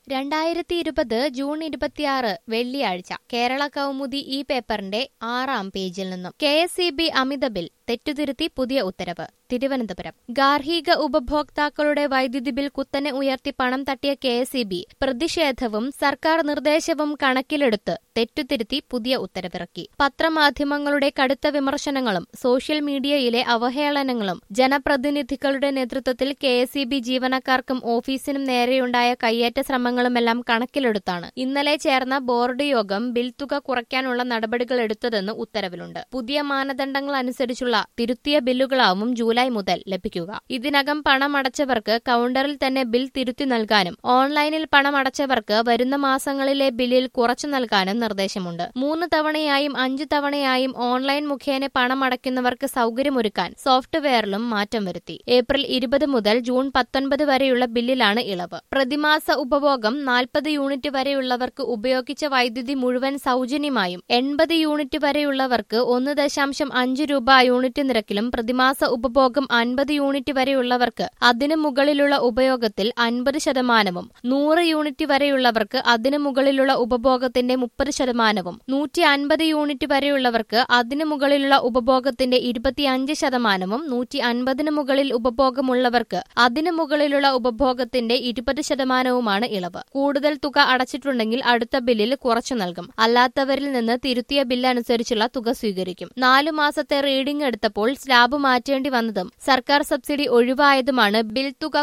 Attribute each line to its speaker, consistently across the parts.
Speaker 1: രണ്ടായിരത്തി ഇരുപത് ജൂൺ ഇരുപത്തിയാറ് വെള്ളിയാഴ്ച കേരള കൗമുദി ഈ പേപ്പറിന്റെ ആറാം പേജിൽ നിന്നും കെ എസ് ഇ ബി അമിത ബിൽ തെറ്റുതിരുത്തി പുതിയ ഉത്തരവ് തിരുവനന്തപുരം ഗാർഹിക ഉപഭോക്താക്കളുടെ വൈദ്യുതി ബിൽ കുത്തനെ ഉയർത്തി പണം തട്ടിയ കെ എസ് ഇ ബി പ്രതിഷേധവും സർക്കാർ നിർദ്ദേശവും കണക്കിലെടുത്ത് തെറ്റുതിരുത്തി പുതിയ ഉത്തരവിറക്കി പത്രമാധ്യമങ്ങളുടെ കടുത്ത വിമർശനങ്ങളും സോഷ്യൽ മീഡിയയിലെ അവഹേളനങ്ങളും ജനപ്രതിനിധികളുടെ നേതൃത്വത്തിൽ കെ എസ് ഇ ബി ജീവനക്കാർക്കും ഓഫീസിനും നേരെയുണ്ടായ കയ്യേറ്റ ശ്രമങ്ങളുമെല്ലാം കണക്കിലെടുത്താണ് ഇന്നലെ ചേർന്ന ബോർഡ് യോഗം ബിൽ തുക കുറയ്ക്കാനുള്ള നടപടികൾ എടുത്തതെന്ന് ഉത്തരവിലുണ്ട് പുതിയ മാനദണ്ഡങ്ങൾ അനുസരിച്ചുള്ള തിരുത്തിയ ബില്ലുകളാവും ജൂലൈ മുതൽ ലഭിക്കുക ഇതിനകം പണം അടച്ചവർക്ക് കൌണ്ടറിൽ തന്നെ ബിൽ തിരുത്തി നൽകാനും ഓൺലൈനിൽ പണം അടച്ചവർക്ക് വരുന്ന മാസങ്ങളിലെ ബില്ലിൽ കുറച്ചു നൽകാനും നിർദ്ദേശമുണ്ട് മൂന്ന് തവണയായും അഞ്ചു തവണയായും ഓൺലൈൻ മുഖേന പണം അടയ്ക്കുന്നവർക്ക് സൗകര്യമൊരുക്കാൻ സോഫ്റ്റ്വെയറിലും മാറ്റം വരുത്തി ഏപ്രിൽ ഇരുപത് മുതൽ ജൂൺ പത്തൊൻപത് വരെയുള്ള ബില്ലിലാണ് ഇളവ് പ്രതിമാസ ഉപഭോഗം നാൽപ്പത് യൂണിറ്റ് വരെയുള്ളവർക്ക് ഉപയോഗിച്ച വൈദ്യുതി മുഴുവൻ സൗജന്യമായും എൺപത് യൂണിറ്റ് വരെയുള്ളവർക്ക് ഒന്ന് ദശാംശം അഞ്ച് രൂപ യൂണിറ്റ് നിരക്കിലും പ്രതിമാസ ഉപഭോഗം അൻപത് യൂണിറ്റ് വരെയുള്ളവർക്ക് അതിനു മുകളിലുള്ള ഉപയോഗത്തിൽ അൻപത് ശതമാനവും നൂറ് യൂണിറ്റ് വരെയുള്ളവർക്ക് അതിനു മുകളിലുള്ള ഉപഭോഗത്തിന്റെ മുപ്പത് ശതമാനവും നൂറ്റി അൻപത് യൂണിറ്റ് വരെയുള്ളവർക്ക് അതിനു മുകളിലുള്ള ഉപഭോഗത്തിന്റെ ഇരുപത്തിയഞ്ച് ശതമാനവും നൂറ്റി അൻപതിന് മുകളിൽ ഉപഭോഗമുള്ളവർക്ക് അതിനു മുകളിലുള്ള ഉപഭോഗത്തിന്റെ ഇരുപത് ശതമാനവുമാണ് ഇളവ് കൂടുതൽ തുക അടച്ചിട്ടുണ്ടെങ്കിൽ അടുത്ത ബില്ലിൽ കുറച്ചു നൽകും അല്ലാത്തവരിൽ നിന്ന് തിരുത്തിയ ബില്ല് അനുസരിച്ചുള്ള തുക സ്വീകരിക്കും നാലു മാസത്തെ റീഡിംഗ് എടുത്തപ്പോൾ സ്ലാബ് മാറ്റേണ്ടി വന്നതും സർക്കാർ സബ്സിഡി ഒഴിവായതുമാണ് ബിൽ തുക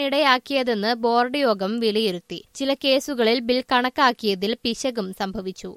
Speaker 1: കൂടാനിടയാക്കിയതെന്ന് ബോർഡ് യോഗം വിലയിരുത്തി ചില കേസുകളിൽ ബിൽ കണക്കാക്കിയതിൽ പിശകും സംഭവിച്ചു